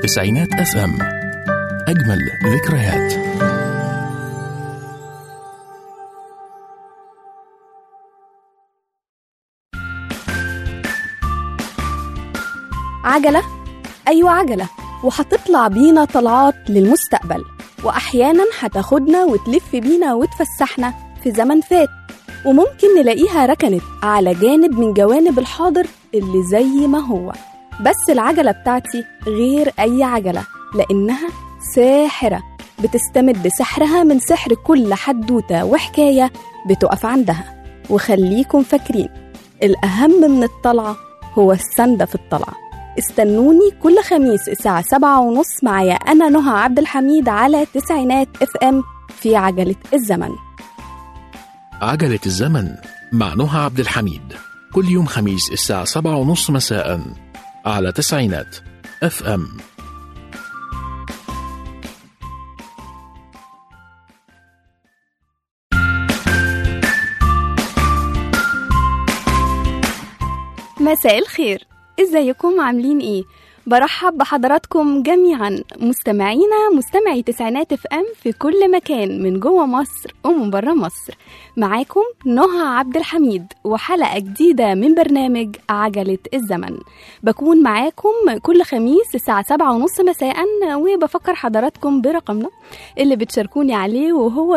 تسعينات اف ام اجمل ذكريات عجلة؟ أيوة عجلة وهتطلع بينا طلعات للمستقبل وأحيانا هتاخدنا وتلف بينا وتفسحنا في زمن فات وممكن نلاقيها ركنت على جانب من جوانب الحاضر اللي زي ما هو بس العجلة بتاعتي غير أي عجلة لأنها ساحرة بتستمد سحرها من سحر كل حدوتة وحكاية بتقف عندها وخليكم فاكرين الأهم من الطلعة هو السندة في الطلعة استنوني كل خميس الساعة سبعة ونص معايا أنا نهى عبد الحميد على تسعينات اف ام في عجلة الزمن عجلة الزمن مع نهى عبد الحميد كل يوم خميس الساعة سبعة ونص مساء على تسعينات اف ام مساء الخير ازيكم عاملين ايه برحب بحضراتكم جميعا مستمعينا مستمعي تسعينات اف ام في كل مكان من جوه مصر ومن بره مصر معاكم نهى عبد الحميد وحلقه جديده من برنامج عجله الزمن بكون معاكم كل خميس الساعه سبعة ونص مساء وبفكر حضراتكم برقمنا اللي بتشاركوني عليه وهو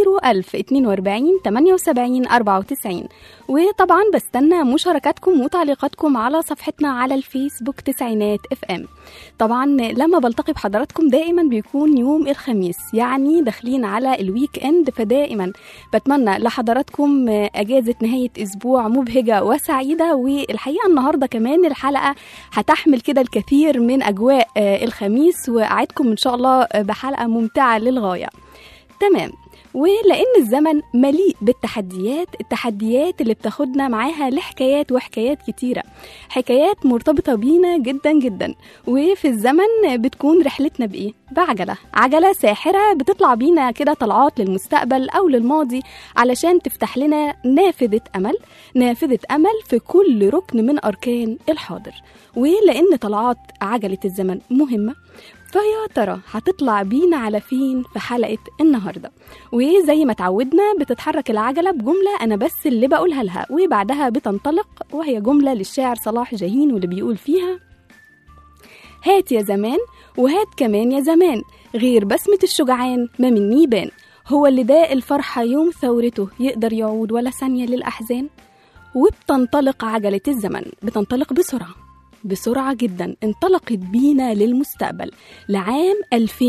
01042 78 94 وطبعا بستنى مشاركاتكم وتعليقاتكم على صفحتنا على الفيسبوك تسعينات اف ام طبعا لما بلتقي بحضراتكم دائما بيكون يوم الخميس يعني داخلين على الويك اند فدائما بتمنى لحضراتكم اجازه نهايه اسبوع مبهجه وسعيده والحقيقه النهارده كمان الحلقه هتحمل كده الكثير من اجواء الخميس واعدكم ان شاء الله بحلقه ممتعه للغايه تمام ولان الزمن مليء بالتحديات التحديات اللي بتاخدنا معاها لحكايات وحكايات كتيره حكايات مرتبطه بينا جدا جدا وفي الزمن بتكون رحلتنا بايه بعجله عجله ساحره بتطلع بينا كده طلعات للمستقبل او للماضي علشان تفتح لنا نافذه امل نافذه امل في كل ركن من اركان الحاضر ولان طلعات عجله الزمن مهمه فيا ترى هتطلع بينا على فين في حلقة النهاردة وزي ما تعودنا بتتحرك العجلة بجملة أنا بس اللي بقولها لها وبعدها بتنطلق وهي جملة للشاعر صلاح جاهين واللي بيقول فيها هات يا زمان وهات كمان يا زمان غير بسمة الشجعان ما مني بان هو اللي داق الفرحة يوم ثورته يقدر يعود ولا ثانية للأحزان وبتنطلق عجلة الزمن بتنطلق بسرعة بسرعة جدا انطلقت بينا للمستقبل لعام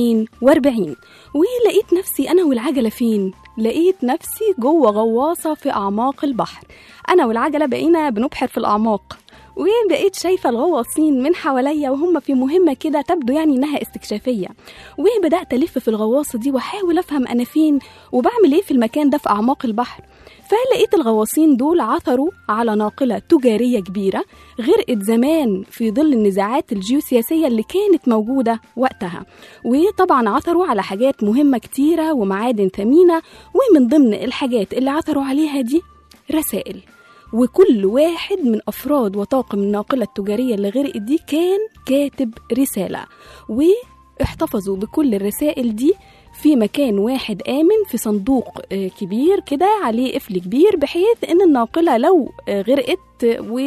2040 ولقيت نفسي أنا والعجلة فين؟ لقيت نفسي جوه غواصة في أعماق البحر أنا والعجلة بقينا بنبحر في الأعماق وبقيت شايفة الغواصين من حواليا وهم في مهمة كده تبدو يعني إنها استكشافية وبدأت ألف في الغواصة دي وأحاول أفهم أنا فين وبعمل إيه في المكان ده في أعماق البحر فلقيت الغواصين دول عثروا على ناقلة تجارية كبيرة غرقت زمان في ظل النزاعات الجيوسياسية اللي كانت موجودة وقتها وطبعا عثروا على حاجات مهمة كتيرة ومعادن ثمينة ومن ضمن الحاجات اللي عثروا عليها دي رسائل وكل واحد من أفراد وطاقم الناقلة التجارية اللي غرقت دي كان كاتب رسالة واحتفظوا بكل الرسائل دي في مكان واحد آمن في صندوق كبير كده عليه قفل كبير بحيث إن الناقلة لو غرقت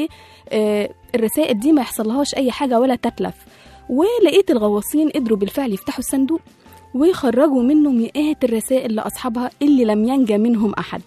والرسائل دي ما يحصلهاش أي حاجة ولا تتلف ولقيت الغواصين قدروا بالفعل يفتحوا الصندوق ويخرجوا منه مئات الرسائل لأصحابها اللي لم ينجى منهم أحد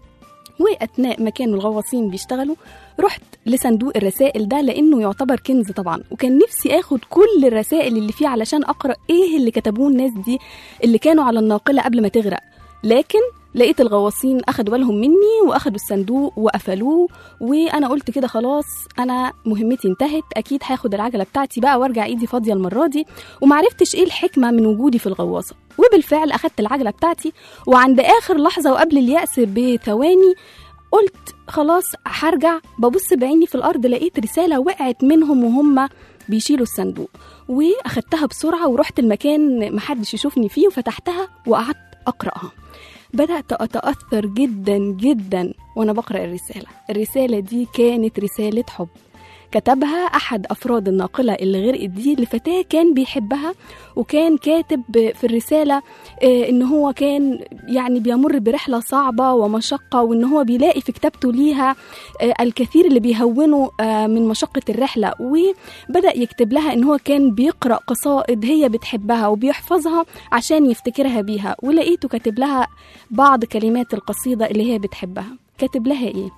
واثناء ما كانوا الغواصين بيشتغلوا رحت لصندوق الرسائل ده لانه يعتبر كنز طبعا وكان نفسي اخد كل الرسائل اللي فيه علشان اقرا ايه اللي كتبوه الناس دي اللي كانوا على الناقله قبل ما تغرق لكن لقيت الغواصين اخدوا بالهم مني واخدوا الصندوق وقفلوه وانا قلت كده خلاص انا مهمتي انتهت اكيد هاخد العجله بتاعتي بقى وارجع ايدي فاضيه المره دي ومعرفتش ايه الحكمه من وجودي في الغواصه وبالفعل اخدت العجله بتاعتي وعند اخر لحظه وقبل الياس بثواني قلت خلاص هرجع ببص بعيني في الارض لقيت رساله وقعت منهم وهم بيشيلوا الصندوق واخدتها بسرعه ورحت المكان محدش يشوفني فيه وفتحتها وقعدت اقراها بدأت أتأثر جدا جدا وأنا بقرأ الرسالة الرسالة دي كانت رسالة حب كتبها أحد أفراد الناقلة اللي غرقت دي لفتاة كان بيحبها وكان كاتب في الرسالة آه، إن هو كان يعني بيمر برحلة صعبة ومشقة وإن هو بيلاقي في كتابته ليها آه، الكثير اللي بيهونوا آه، من مشقة الرحلة وبدأ يكتب لها إن هو كان بيقرأ قصائد هي بتحبها وبيحفظها عشان يفتكرها بيها ولقيته كاتب لها بعض كلمات القصيدة اللي هي بتحبها كاتب لها إيه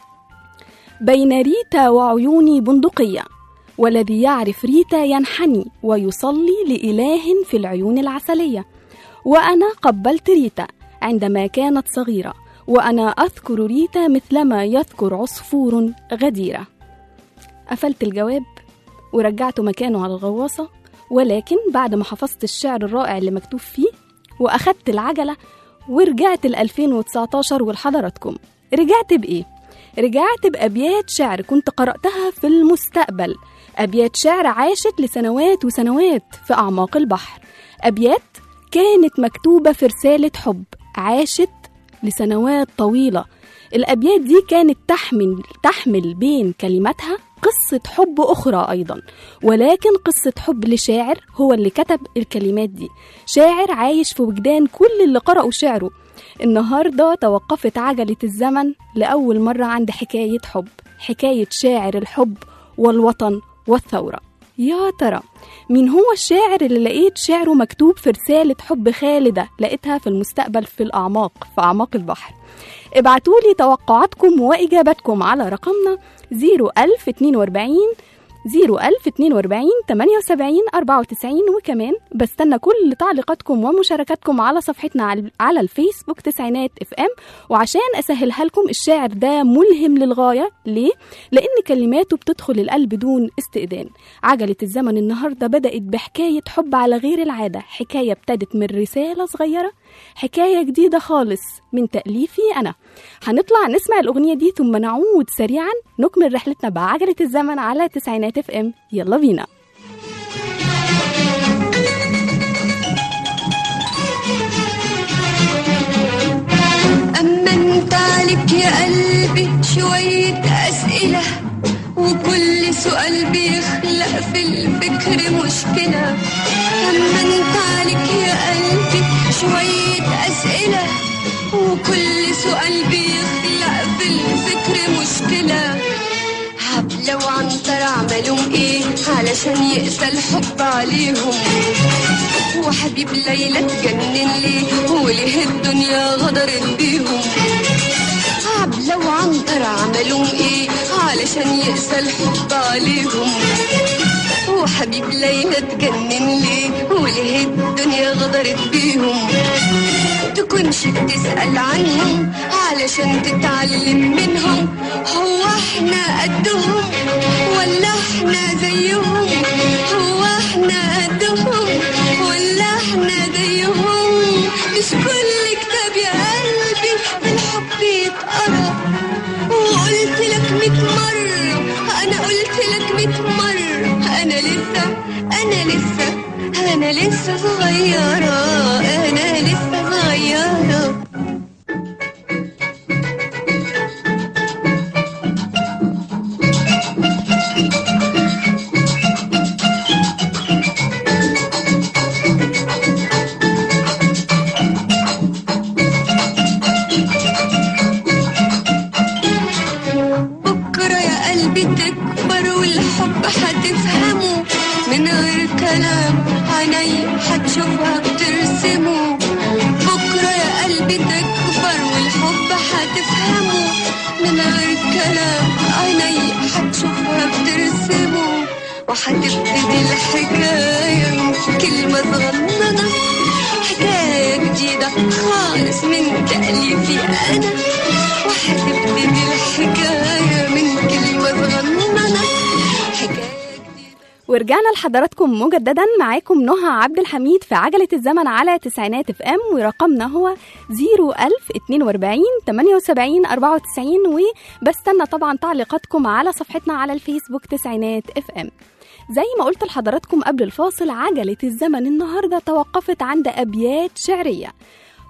بين ريتا وعيوني بندقية والذي يعرف ريتا ينحني ويصلي لإله في العيون العسلية وأنا قبلت ريتا عندما كانت صغيرة وأنا أذكر ريتا مثلما يذكر عصفور غديرة قفلت الجواب ورجعته مكانه على الغواصة ولكن بعد ما حفظت الشعر الرائع اللي مكتوب فيه وأخدت العجلة ورجعت ل 2019 ولحضراتكم رجعت بإيه؟ رجعت بأبيات شعر كنت قرأتها في المستقبل أبيات شعر عاشت لسنوات وسنوات في أعماق البحر أبيات كانت مكتوبة في رسالة حب عاشت لسنوات طويلة الأبيات دي كانت تحمل تحمل بين كلماتها قصة حب أخرى أيضا ولكن قصة حب لشاعر هو اللي كتب الكلمات دي شاعر عايش في وجدان كل اللي قرأوا شعره النهاردة توقفت عجلة الزمن لأول مرة عند حكاية حب حكاية شاعر الحب والوطن والثورة يا ترى مين هو الشاعر اللي لقيت شعره مكتوب في رسالة حب خالدة لقيتها في المستقبل في الأعماق في أعماق البحر ابعتوا لي توقعاتكم وإجاباتكم على رقمنا 01042 01042 78 94 وكمان بستنى كل تعليقاتكم ومشاركاتكم على صفحتنا على- على الفيسبوك تسعينات اف ام وعشان اسهلها لكم الشاعر ده ملهم للغايه ليه؟ لان كلماته بتدخل القلب دون استئذان عجله الزمن النهارده بدات بحكايه حب على غير العاده حكايه ابتدت من رساله صغيره حكايه جديده خالص من تاليفي انا هنطلع نسمع الاغنيه دي ثم نعود سريعا نكمل رحلتنا بعجله الزمن على تسعينات اف ام يلا بينا أما انت عليك يا قلبي شوية أسئلة وكل سؤال بيخلق في الفكر مشكلة أما انت عليك يا قلبي شوية أسئلة وكل سؤال بيخلق في الفكر مشكلة عبلة وعنتر عملوا ايه علشان يقسى الحب عليهم وحبيب ليلى اتجنن ليه وليه الدنيا غدرت بيهم عبلة وعنتر عملوا ايه علشان يقسى الحب عليهم وحبيب ليلى اتجنن ليه وليه الدنيا غدرت بيهم تكونش بتسأل عنهم علشان تتعلم منهم هو احنا قدهم ولا احنا زيهم هو احنا قدهم ولا احنا زيهم مش كل كتاب يا قلبي بالحب يتقرا وقلت لك ميت مرة أنا قلت لك ميت مرة أنا لسه أنا لسه أنا لسه صغيرة أنا لسه صغيرة بكرة يا قلبي تكبر والحب هتفهمه من غير كلام عيني هتشوفها بترسمه بكرة يا قلبي تكبر والحب هتفهمه من غير كلام عيني هتشوفها بترسمه وهتبتدي الحكاية من كلمة صغننة حكاية جديدة خالص من تأليفي أنا وهتبتدي الحكاية من كلمة صغننة حكاية جديدة ورجعنا لحضراتكم مجددا معاكم نهى عبد الحميد في عجلة الزمن على تسعينات اف ام ورقمنا هو 01042 78 94 وبستنى طبعا تعليقاتكم على صفحتنا على الفيسبوك تسعينات اف ام زي ما قلت لحضراتكم قبل الفاصل عجلة الزمن النهاردة توقفت عند أبيات شعرية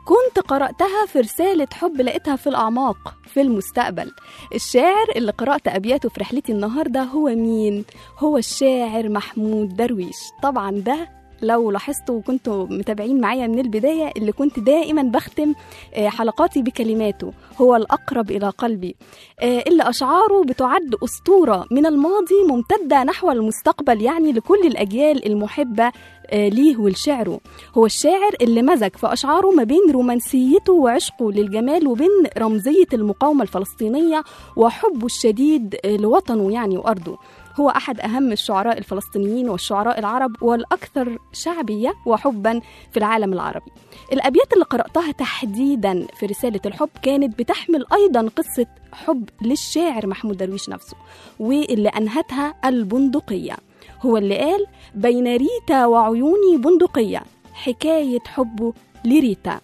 كنت قرأتها في رسالة حب لقيتها في الأعماق في المستقبل الشاعر اللي قرأت أبياته في رحلتي النهاردة هو مين؟ هو الشاعر محمود درويش طبعا ده لو لاحظتوا وكنتوا متابعين معايا من البداية اللي كنت دائما بختم آه، حلقاتي بكلماته هو الأقرب إلى قلبي آه، اللي أشعاره بتعد أسطورة من الماضي ممتدة نحو المستقبل يعني لكل الأجيال المحبة آه، ليه ولشعره هو الشاعر اللي مزج في أشعاره ما بين رومانسيته وعشقه للجمال وبين رمزية المقاومة الفلسطينية وحبه الشديد آه، لوطنه يعني وأرضه هو أحد أهم الشعراء الفلسطينيين والشعراء العرب والأكثر شعبية وحبا في العالم العربي الأبيات اللي قرأتها تحديدا في رسالة الحب كانت بتحمل أيضا قصة حب للشاعر محمود درويش نفسه واللي أنهتها البندقية هو اللي قال بين ريتا وعيوني بندقية حكاية حبه لريتا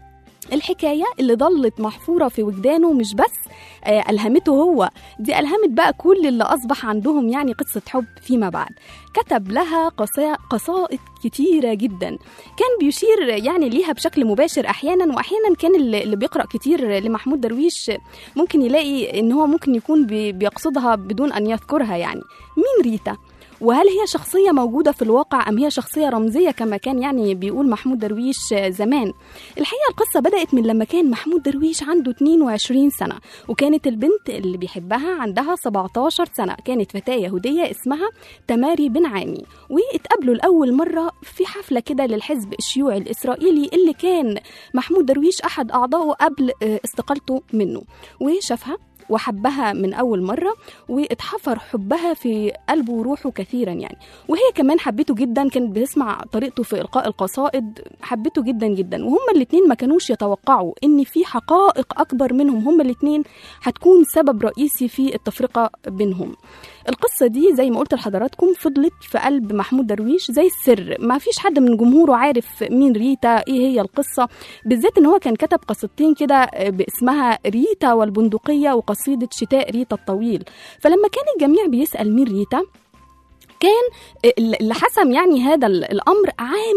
الحكاية اللي ظلت محفورة في وجدانه مش بس آه، ألهمته هو دي ألهمت بقى كل اللي أصبح عندهم يعني قصة حب فيما بعد كتب لها قصا- قصائد كتيرة جدا كان بيشير يعني ليها بشكل مباشر أحيانا وأحيانا كان اللي اللي بيقرأ كتير لمحمود درويش ممكن يلاقي إن هو ممكن يكون بي- بيقصدها بدون أن يذكرها يعني مين ريتا؟ وهل هي شخصية موجودة في الواقع أم هي شخصية رمزية كما كان يعني بيقول محمود درويش زمان الحقيقة القصة بدأت من لما كان محمود درويش عنده 22 سنة وكانت البنت اللي بيحبها عندها 17 سنة كانت فتاة يهودية اسمها تماري بن عامي واتقابلوا لأول مرة في حفلة كده للحزب الشيوعي الإسرائيلي اللي كان محمود درويش أحد أعضائه قبل آه، استقالته منه وشافها وحبها من أول مرة واتحفر حبها في قلبه وروحه كثيرا يعني وهي كمان حبته جدا كانت بتسمع طريقته في إلقاء القصائد حبته جدا جدا وهما الاتنين ما كانوش يتوقعوا إن في حقائق أكبر منهم هما الاتنين هتكون سبب رئيسي في التفرقة بينهم القصة دي زي ما قلت لحضراتكم فضلت في قلب محمود درويش زي السر ما فيش حد من جمهوره عارف مين ريتا ايه هي القصة بالذات ان هو كان كتب قصتين كده باسمها ريتا والبندقية وقصيدة شتاء ريتا الطويل فلما كان الجميع بيسأل مين ريتا كان اللي حسم يعني هذا الامر عام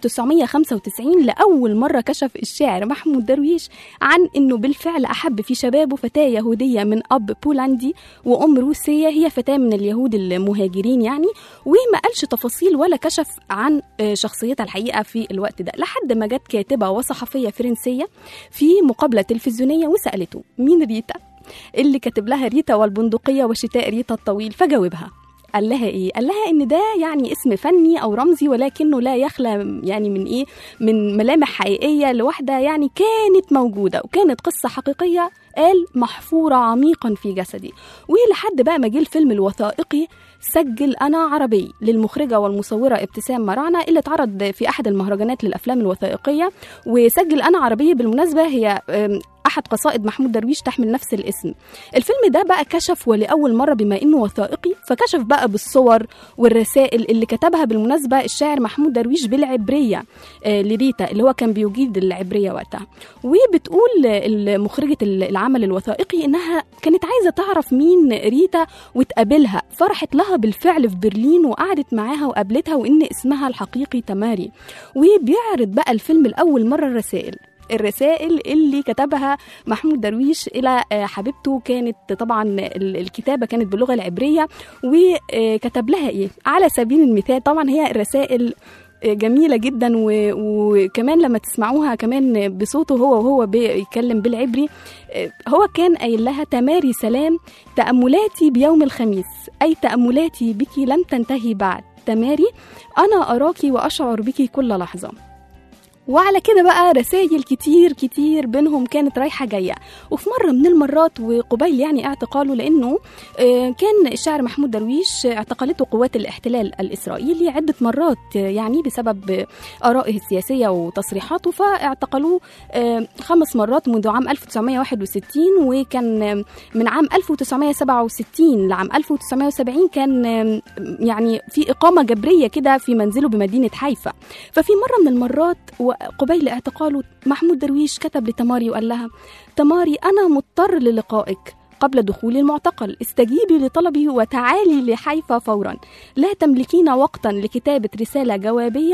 1995 لاول مره كشف الشاعر محمود درويش عن انه بالفعل احب في شبابه فتاه يهوديه من اب بولندي وام روسيه هي فتاه من اليهود المهاجرين يعني وما قالش تفاصيل ولا كشف عن شخصيتها الحقيقه في الوقت ده لحد ما جت كاتبه وصحفيه فرنسيه في مقابله تلفزيونيه وسالته مين ريتا اللي كاتب لها ريتا والبندقيه وشتاء ريتا الطويل فجاوبها قال لها ايه قال لها ان ده يعني اسم فني او رمزي ولكنه لا يخلى يعني من ايه من ملامح حقيقيه لواحده يعني كانت موجوده وكانت قصه حقيقيه قال محفوره عميقا في جسدي ولحد بقى ما جه الفيلم الوثائقي سجل انا عربي للمخرجه والمصوره ابتسام مراعنه اللي اتعرض في احد المهرجانات للافلام الوثائقيه وسجل انا عربي بالمناسبه هي احد قصائد محمود درويش تحمل نفس الاسم الفيلم ده بقى كشف ولاول مره بما انه وثائقي فكشف بقى بالصور والرسائل اللي كتبها بالمناسبه الشاعر محمود درويش بالعبريه لريتا اللي هو كان بيجيد العبريه وقتها وبتقول مخرجه العمل الوثائقي انها كانت عايزه تعرف مين ريتا وتقابلها فرحت لها بالفعل في برلين وقعدت معاها وقابلتها وان اسمها الحقيقي تماري وبيعرض بقى الفيلم لاول مره الرسائل الرسائل اللي كتبها محمود درويش الى حبيبته كانت طبعا الكتابه كانت باللغه العبريه وكتب لها ايه على سبيل المثال طبعا هي الرسائل جميله جدا وكمان لما تسمعوها كمان بصوته هو وهو بيتكلم بالعبري هو كان قايل لها تماري سلام تاملاتي بيوم الخميس اي تاملاتي بك لم تنتهي بعد تماري انا اراك واشعر بك كل لحظه وعلى كده بقى رسائل كتير كتير بينهم كانت رايحه جايه وفي مره من المرات وقبيل يعني اعتقاله لانه كان الشاعر محمود درويش اعتقلته قوات الاحتلال الاسرائيلي عده مرات يعني بسبب ارائه السياسيه وتصريحاته فاعتقلوه خمس مرات منذ عام 1961 وكان من عام 1967 لعام 1970 كان يعني في اقامه جبريه كده في منزله بمدينه حيفا ففي مره من المرات قبيل اعتقاله محمود درويش كتب لتماري وقال لها تماري أنا مضطر للقائك قبل دخول المعتقل استجيبي لطلبي وتعالي لحيفا فورا لا تملكين وقتا لكتابة رسالة جوابية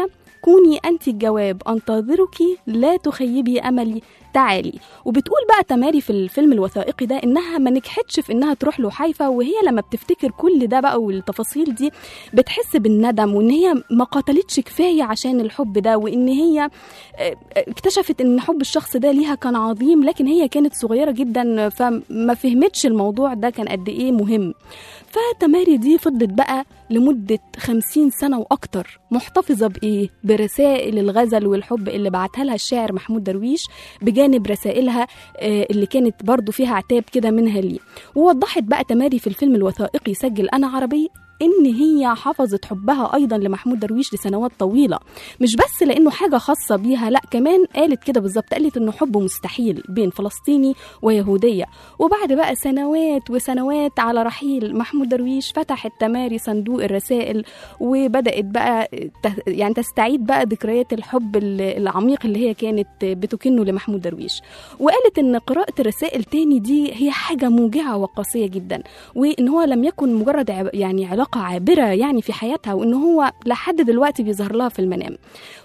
كوني أنت الجواب أنتظرك لا تخيبي أملي تعالي وبتقول بقى تماري في الفيلم الوثائقي ده إنها ما نجحتش في إنها تروح له حيفا وهي لما بتفتكر كل ده بقى والتفاصيل دي بتحس بالندم وإن هي ما قاتلتش كفاية عشان الحب ده وإن هي آه، اكتشفت إن حب الشخص ده ليها كان عظيم لكن هي كانت صغيرة جدا فما فهمتش الموضوع ده كان قد إيه مهم فتماري دي فضلت بقى لمدة خمسين سنة وأكتر محتفظة بإيه؟ برسائل الغزل والحب اللي بعتها لها الشاعر محمود درويش بجانب رسائلها آه، اللي كانت برضو فيها عتاب كده منها ليه ووضحت بقى تماري في الفيلم الوثائقي سجل أنا عربي إن هي حفظت حبها أيضا لمحمود درويش لسنوات طويلة مش بس لأنه حاجة خاصة بيها لا كمان قالت كده بالظبط قالت إنه حب مستحيل بين فلسطيني ويهودية وبعد بقى سنوات وسنوات على رحيل محمود درويش فتحت تماري صندوق الرسائل وبدأت بقى ت- يعني تستعيد بقى ذكريات الحب ال- العميق اللي هي كانت بتكنه لمحمود درويش وقالت إن قراءة الرسائل تاني دي هي حاجة موجعة وقاسية جدا وإن هو لم يكن مجرد عب- يعني علاقة عابرة يعني في حياتها وإن هو لحد دلوقتي بيظهر لها في المنام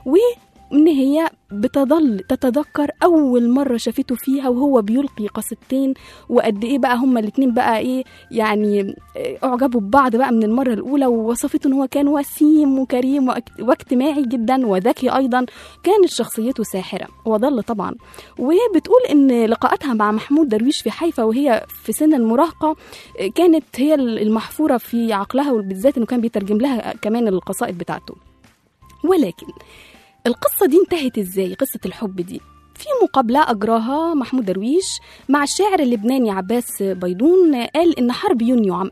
وإن هي بتظل تتذكر أول مرة شافته فيها وهو بيلقي قصيدتين وقد إيه بقى هما الاتنين بقى إيه يعني إيه، أعجبوا ببعض بقى من المرة الأولى ووصفته إن هو كان وسيم وكريم واجت- واجتماعي جدا وذكي أيضا كانت شخصيته ساحرة وظل طبعا وبتقول إن لقاءاتها مع محمود درويش في حيفا وهي في سن المراهقة إيه، كانت هي المحفورة في عقلها وبالذات إنه كان بيترجم لها كمان القصائد بتاعته ولكن القصة دي انتهت ازاي قصة الحب دي في مقابلة أجراها محمود درويش مع الشاعر اللبناني عباس بيضون قال إن حرب يونيو عام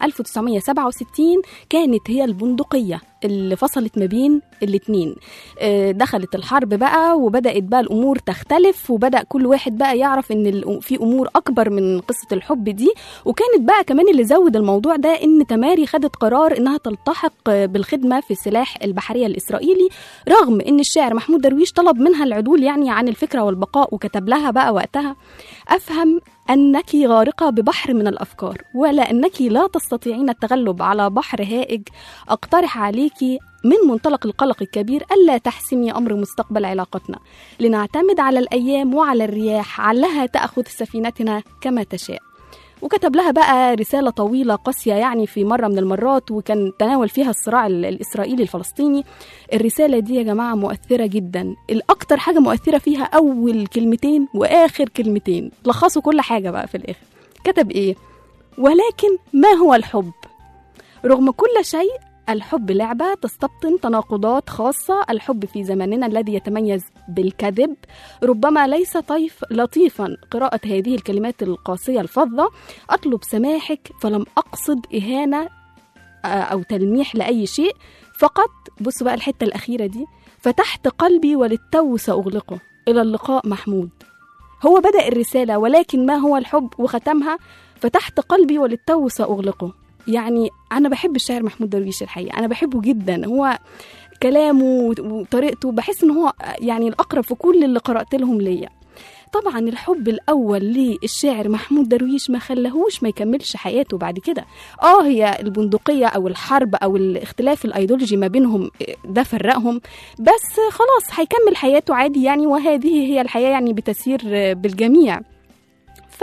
1967 كانت هي البندقية اللي فصلت ما بين الاتنين آه، دخلت الحرب بقى وبدأت بقى الأمور تختلف وبدأ كل واحد بقى يعرف إن الأ- في أمور أكبر من قصة الحب دي وكانت بقى كمان اللي زود الموضوع ده إن تماري خدت قرار إنها تلتحق آه، بالخدمة في السلاح البحرية الإسرائيلي رغم إن الشاعر محمود درويش طلب منها العدول يعني عن الفكرة والبقاء وكتب لها بقى وقتها أفهم أنك غارقة ببحر من الأفكار ولا أنك لا تستطيعين التغلب على بحر هائج أقترح عليك من منطلق القلق الكبير ألا تحسمي أمر مستقبل علاقتنا لنعتمد على الأيام وعلى الرياح علها تأخذ سفينتنا كما تشاء وكتب لها بقى رسالة طويلة قاسية يعني في مرة من المرات وكان تناول فيها الصراع ال- الإسرائيلي الفلسطيني الرسالة دي يا جماعة مؤثرة جدا الأكتر حاجة مؤثرة فيها أول كلمتين وآخر كلمتين لخصوا كل حاجة بقى في الآخر كتب إيه ولكن ما هو الحب رغم كل شيء الحب لعبة تستبطن تناقضات خاصة الحب في زماننا الذي يتميز بالكذب ربما ليس طيف لطيفا قراءة هذه الكلمات القاسية الفظة أطلب سماحك فلم أقصد إهانة آه، أو تلميح لأي شيء فقط بصوا بقى الحتة الأخيرة دي فتحت قلبي وللتو سأغلقه إلى اللقاء محمود هو بدأ الرسالة ولكن ما هو الحب وختمها فتحت قلبي وللتو سأغلقه يعني أنا بحب الشاعر محمود درويش الحقيقة أنا بحبه جدا هو كلامه وطريقته بحس إن هو يعني الأقرب في كل اللي قرأت لهم ليا طبعا الحب الأول للشاعر محمود درويش ما خلاهوش ما يكملش حياته بعد كده اه هي البندقية أو الحرب أو الاختلاف الأيديولوجي ما بينهم ده فرقهم بس خلاص هيكمل حياته عادي يعني وهذه هي الحياة يعني بتسير بالجميع ف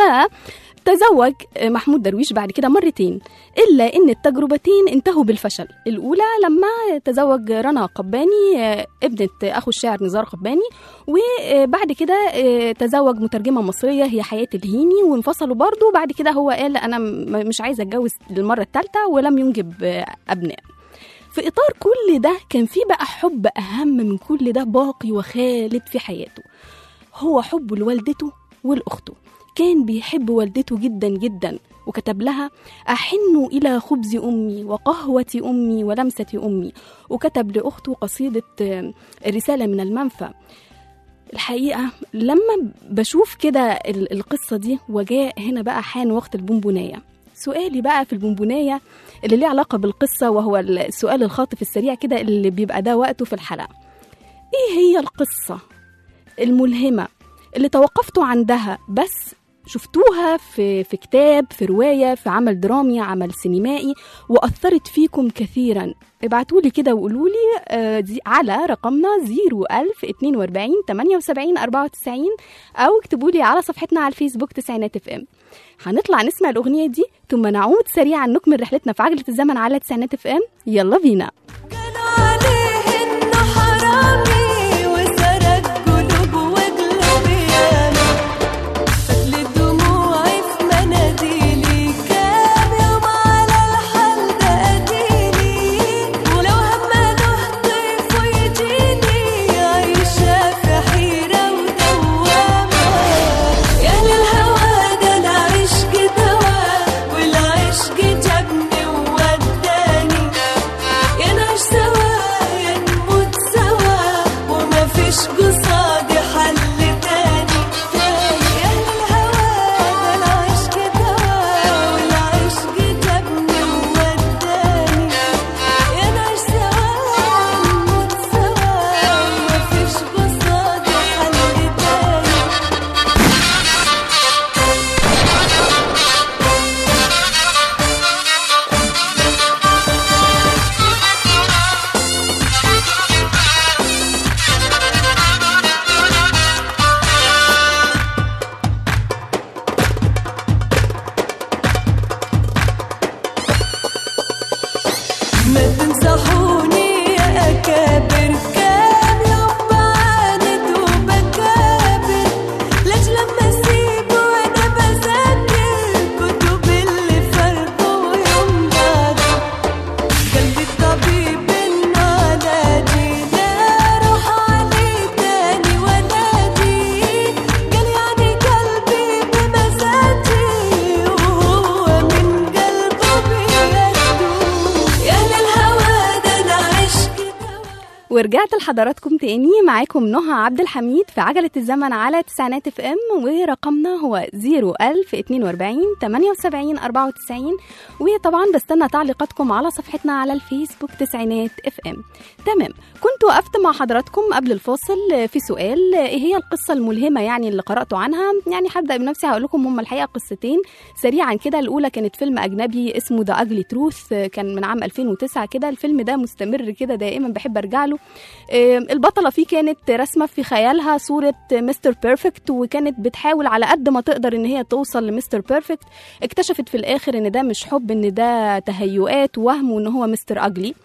تزوج محمود درويش بعد كده مرتين إلا إن التجربتين انتهوا بالفشل الأولى لما تزوج رنا قباني آه، ابنة أخو الشاعر نزار قباني وبعد كده آه، تزوج مترجمة مصرية هي حياة الهيني وانفصلوا برضه وبعد كده هو قال أنا م- مش عايزة أتجوز للمرة الثالثة ولم ينجب آه، أبناء في إطار كل ده كان في بقى حب أهم من كل ده باقي وخالد في حياته هو حبه لوالدته ولأخته كان بيحب والدته جدا جدا وكتب لها أحن إلى خبز أمي وقهوة أمي ولمسة أمي وكتب لأخته قصيدة آه، رسالة من المنفى الحقيقة لما بشوف كده ال- القصة دي وجاء هنا بقى حان وقت البونبوناية سؤالي بقى في البونبوناية اللي ليه علاقة بالقصة وهو السؤال الخاطف السريع كده اللي بيبقى ده وقته في الحلقة ايه هي القصة الملهمة اللي توقفتوا عندها بس شفتوها في في كتاب في روايه في عمل درامي عمل سينمائي واثرت فيكم كثيرا ابعتوا لي كده وقولوا لي آه، دي- على رقمنا 01042 78 94 او اكتبوا لي على صفحتنا على الفيسبوك تسعينات اف ام هنطلع نسمع الاغنيه دي ثم نعود سريعا نكمل رحلتنا في عجله الزمن على تسعينات اف ام يلا بينا كان عليه انه حرامي وسرق قلوب وقلوب ياما فتل دموعي في مناديلي كام يوم على الحال ده اديلي ولو همه طيف ويجيني عايشة في حيرة ودوامة يا أهل الهوى ده العشق دوا والعشق جابني ووداني يا نعيش سوا يا نموت سوا وما فيش قصادي حل تاني تاني يا أهل الهوى ده العشق دوا والعشق جابني ووداني يا نعيش سوا يا نموت سوا وما فيش قصادي حل تاني ما تنصحوني يا أكابر كام يوم بعاند وبكابر ليش لما أسيب وأنا بذاكر كتب اللي فرقه ويوم بعده قلبي الطبيب النادي لا روح عليه تاني ونادي قال يعني قلبي بمزاجي وهو من قلبه بيده يا أهل الهوى ده العشق دوا ورجعت لحضراتكم تاني معاكم نهى عبد الحميد في عجلة الزمن على تسعينات اف ام ورقمنا هو 01042 78 94 وطبعا بستنى تعليقاتكم على صفحتنا على الفيسبوك تسعينات اف ام تمام كنت وقفت مع حضراتكم قبل الفاصل في سؤال ايه هي القصة الملهمة يعني اللي قرأته عنها يعني هبدأ بنفسي هقول لكم هم الحقيقة قصتين سريعا كده الأولى كانت فيلم أجنبي اسمه ذا أجلي تروث كان من عام 2009 كده الفيلم ده مستمر كده دائما بحب أرجع له آه، البطلة فيه كانت رسمة في خيالها صورة مستر بيرفكت وكانت بتحاول على قد ما تقدر ان هي توصل لمستر بيرفكت اكتشفت في الاخر ان ده مش حب ان ده تهيؤات وهم وان هو مستر اجلي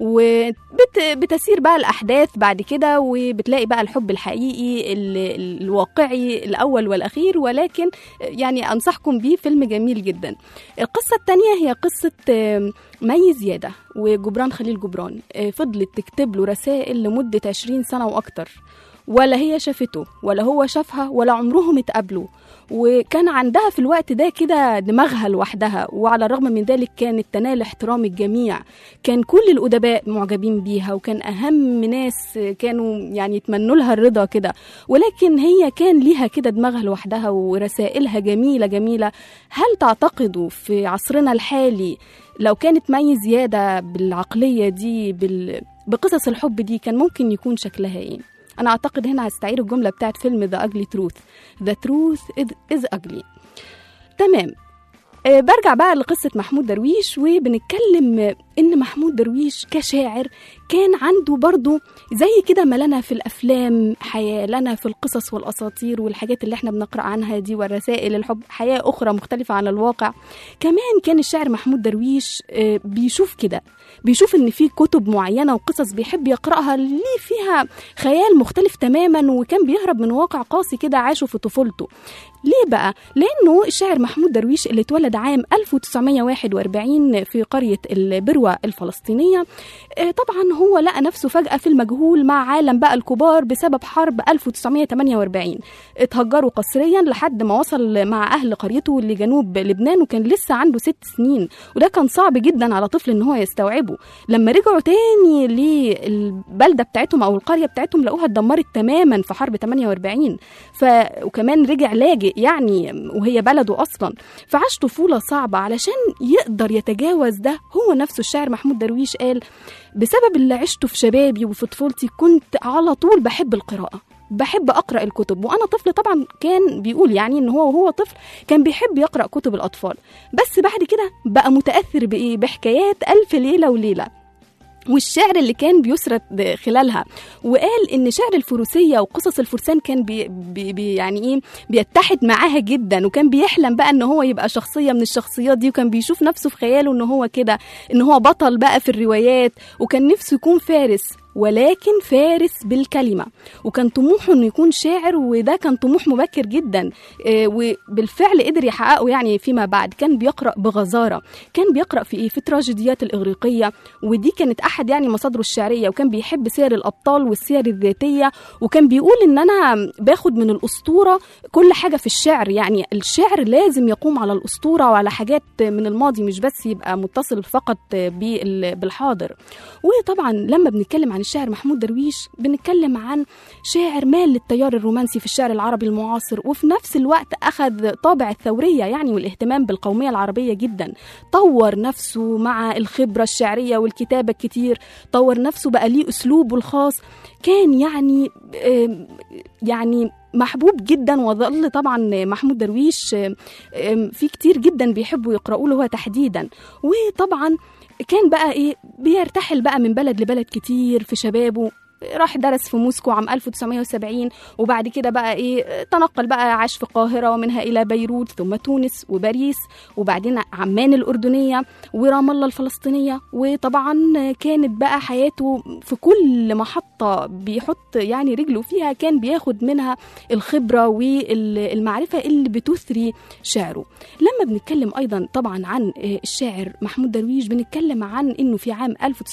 وبتسير بقى الاحداث بعد كده وبتلاقي بقى الحب الحقيقي ال- الواقعي الاول والاخير ولكن يعني انصحكم بيه فيلم جميل جدا القصة التانية هي قصة آم، مي زيادة وجبران خليل جبران آه، فضلت تكتب له رسائل لمدة 20 سنة وأكتر ولا هي شافته ولا هو شافها ولا عمرهم اتقابلوا وكان عندها في الوقت ده كده دماغها لوحدها وعلى الرغم من ذلك كانت تنال احترام الجميع كان كل الأدباء معجبين بيها وكان أهم ناس كانوا يعني يتمنوا لها الرضا كده ولكن هي كان ليها كده دماغها لوحدها ورسائلها جميلة جميلة هل تعتقدوا في عصرنا الحالي لو كانت مي زيادة بالعقلية دي بال... بقصص الحب دي كان ممكن يكون شكلها ايه انا اعتقد هنا هستعير الجملة بتاعت فيلم The Ugly Truth The truth is, is ugly تمام آه، برجع بقى لقصة محمود درويش وبنتكلم آه، إن محمود درويش كشاعر كان عنده برضه زي كده ما لنا في الأفلام حياة لنا في القصص والأساطير والحاجات اللي احنا بنقرأ عنها دي والرسائل الحب حياة أخرى مختلفة عن الواقع كمان كان الشاعر محمود درويش آه، بيشوف كده بيشوف ان في كتب معينه وقصص بيحب يقراها ليه فيها خيال مختلف تماما وكان بيهرب من واقع قاسي كده عاشه في طفولته ليه بقى لانه الشاعر محمود درويش اللي اتولد عام 1941 في قريه البروه الفلسطينيه آه، طبعا هو لقى نفسه فجاه في المجهول مع عالم بقى الكبار بسبب حرب 1948 اتهجروا قسريا لحد ما وصل مع اهل قريته لجنوب لبنان وكان لسه عنده ست سنين وده كان صعب جدا على طفل ان هو يستوعبه لما رجعوا تاني للبلده بتاعتهم او القريه بتاعتهم لقوها اتدمرت تماما في حرب 48 ف وكمان رجع لاجئ يعني وهي بلده اصلا فعاش طفوله صعبه علشان يقدر يتجاوز ده هو نفسه الشاعر محمود درويش قال بسبب اللي عشته في شبابي وفي طفولتي كنت على طول بحب القراءه بحب اقرا الكتب وانا طفل طبعا كان بيقول يعني ان هو وهو طفل كان بيحب يقرا كتب الاطفال بس بعد كده بقى متاثر بايه بحكايات الف ليله وليله والشعر اللي كان بيسرد خلالها وقال ان شعر الفروسيه وقصص الفرسان كان بي بي بي يعني ايه بيتحد معاها جدا وكان بيحلم بقى ان هو يبقى شخصيه من الشخصيات دي وكان بيشوف نفسه في خياله ان هو كده ان هو بطل بقى في الروايات وكان نفسه يكون فارس ولكن فارس بالكلمه وكان طموحه انه يكون شاعر وده كان طموح مبكر جدا آه، وبالفعل قدر يحققه يعني فيما بعد كان بيقرا بغزاره كان بيقرا في ايه في التراجيديات الاغريقيه ودي كانت احد يعني مصادره الشعريه وكان بيحب سير الابطال والسير الذاتيه وكان بيقول ان انا باخد من الاسطوره كل حاجه في الشعر يعني الشعر لازم يقوم على الاسطوره وعلى حاجات من الماضي مش بس يبقى متصل فقط بال- بالحاضر وطبعا لما بنتكلم عن الشاعر محمود درويش بنتكلم عن شاعر مال للتيار الرومانسي في الشعر العربي المعاصر وفي نفس الوقت أخذ طابع الثورية يعني والاهتمام بالقومية العربية جدا طور نفسه مع الخبرة الشعرية والكتابة الكتير طور نفسه بقى ليه أسلوبه الخاص كان يعني آم، يعني محبوب جدا وظل طبعا محمود درويش آم، آم، في كتير جدا بيحبوا يقرأوا له هو تحديدا وطبعا كان بقى ايه بيرتحل بقى من بلد لبلد كتير في شبابه راح درس في موسكو عام 1970 وبعد كده بقى ايه تنقل بقى عاش في القاهرة ومنها إلى بيروت ثم تونس وباريس وبعدين عمان الأردنية ورام الله الفلسطينية وطبعا كانت بقى حياته في كل محطة بيحط يعني رجله فيها كان بياخد منها الخبرة والمعرفة اللي بتثري شعره لما بنتكلم أيضا طبعا عن الشاعر محمود درويش بنتكلم عن إنه في عام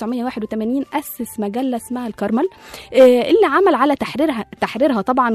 1981 أسس مجلة اسمها الكرمل آه، اللي عمل على تحريرها تحريرها طبعا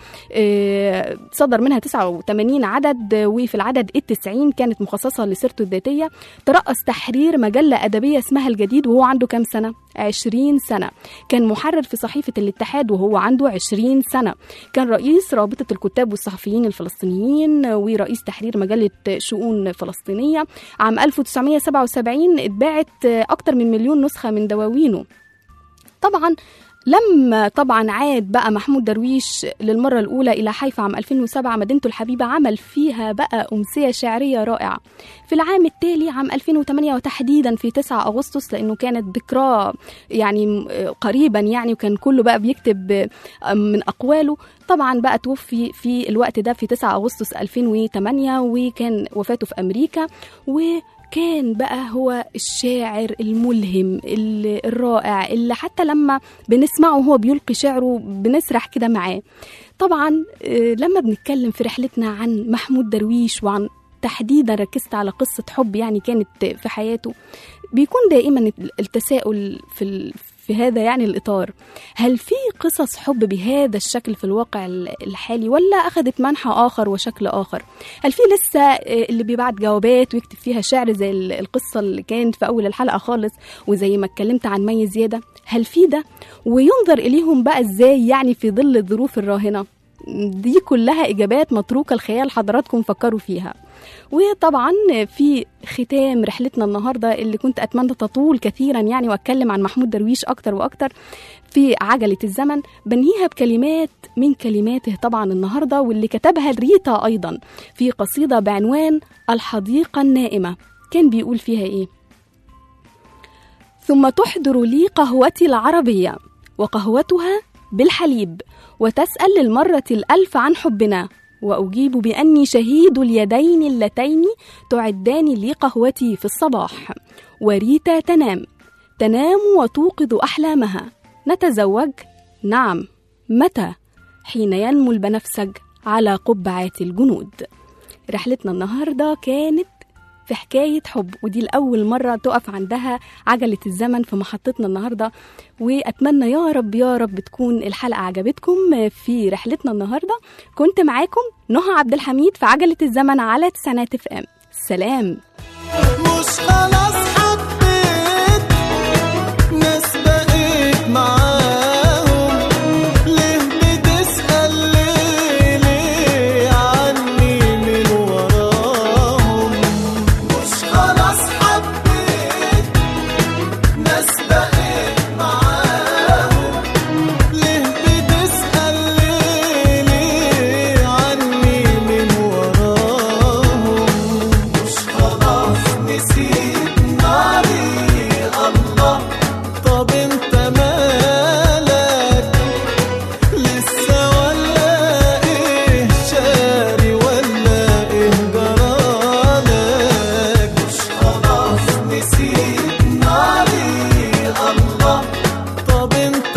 وصدر منها 89 عدد آه، وفي العدد التسعين كانت مخصصة لسيرته الذاتية ترأس تحرير مجلة أدبية اسمها الجديد وهو عنده كام سنة؟ 20 سنة كان محرر في صحيفة الاتحاد وهو عنده 20 سنة كان رئيس رابطة الكتاب والصحفيين الفلسطينيين ورئيس تحرير مجلة شؤون فلسطينية عام 1977 اتباعت أكتر من مليون نسخة من دواوينه طبعا لما طبعا عاد بقى محمود درويش للمرة الأولى إلى حيفا عام 2007 مدينته الحبيبة عمل فيها بقى أمسية شعرية رائعة في العام التالي عام 2008 وتحديدا في 9 أغسطس لأنه كانت ذكرى يعني قريبا يعني وكان كله بقى بيكتب من أقواله طبعا بقى توفي في الوقت ده في 9 أغسطس 2008 وكان وفاته في أمريكا و كان بقى هو الشاعر الملهم ال- الرائع اللي حتى لما بنسمعه وهو بيلقي شعره بنسرح كده معاه طبعا آه، لما بنتكلم في رحلتنا عن محمود درويش وعن تحديدا ركزت على قصة حب يعني كانت في حياته بيكون دائما التساؤل في ال- في هذا يعني الإطار هل في قصص حب بهذا الشكل في الواقع الحالي ولا أخذت منحى آخر وشكل آخر هل في لسه آه، اللي بيبعت جوابات ويكتب فيها شعر زي ال- القصة اللي كانت في أول الحلقة خالص وزي ما اتكلمت عن مي زيادة هل في ده وينظر إليهم بقى إزاي يعني في ظل الظروف الراهنة دي كلها إجابات متروكة الخيال حضراتكم فكروا فيها وطبعا في ختام رحلتنا النهارده اللي كنت اتمنى تطول كثيرا يعني واتكلم عن محمود درويش اكتر واكتر في عجله الزمن بنهيها بكلمات من كلماته طبعا النهارده واللي كتبها ريتا ايضا في قصيده بعنوان الحديقه النائمه كان بيقول فيها ايه ثم تحضر لي قهوتي العربيه وقهوتها بالحليب وتسال للمره الالف عن حبنا واجيب باني شهيد اليدين اللتين تعدان لي قهوتي في الصباح وريتا تنام تنام وتوقظ احلامها نتزوج نعم متى حين ينمو البنفسج على قبعات الجنود رحلتنا النهارده كانت في حكاية حب ودي الأول مرة تقف عندها عجلة الزمن في محطتنا النهاردة وأتمنى يا رب يا رب تكون الحلقة عجبتكم في رحلتنا النهاردة كنت معاكم نهى عبد الحميد في عجلة الزمن على تسعينات اف ام سلام مش خلاص حبيت ناس بقيت معاهم ليه بتسأل ليه ليه عني من وراهم مش خلاص حبيت ناس بقيت معاهم ليه بتسأل ليه انت